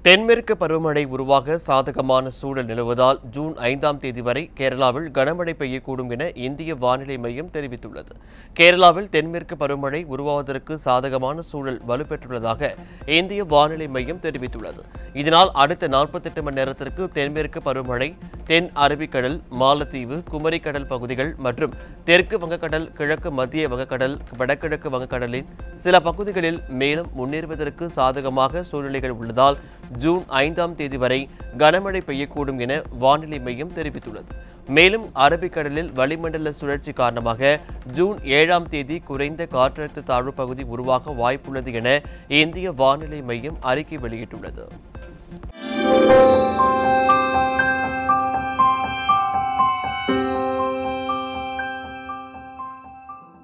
தென்மேற்கு பருவமழை உருவாக சாதகமான சூழல் நிலவுவதால் ஜூன் ஐந்தாம் தேதி வரை கேரளாவில் கனமழை பெய்யக்கூடும் என இந்திய வானிலை மையம் தெரிவித்துள்ளது கேரளாவில் தென்மேற்கு பருவமழை உருவாவதற்கு சாதகமான சூழல் வலுப்பெற்றுள்ளதாக இந்திய வானிலை மையம் தெரிவித்துள்ளது இதனால் அடுத்த நாற்பத்தெட்டு மணி நேரத்திற்கு தென்மேற்கு பருவமழை தென் அரபிக்கடல் மாலத்தீவு குமரிக்கடல் பகுதிகள் மற்றும் தெற்கு வங்கக்கடல் கிழக்கு மத்திய வங்கக்கடல் வடகிழக்கு வங்கக்கடலின் சில பகுதிகளில் மேலும் முன்னேறுவதற்கு சாதகமாக சூழ்நிலைகள் உள்ளதால் ஜூன் ஐந்தாம் தேதி வரை கனமழை பெய்யக்கூடும் என வானிலை மையம் தெரிவித்துள்ளது மேலும் அரபிக்கடலில் வளிமண்டல சுழற்சி காரணமாக ஜூன் ஏழாம் தேதி குறைந்த காற்றழுத்த தாழ்வு பகுதி உருவாக வாய்ப்புள்ளது என இந்திய வானிலை மையம் அறிக்கை வெளியிட்டுள்ளது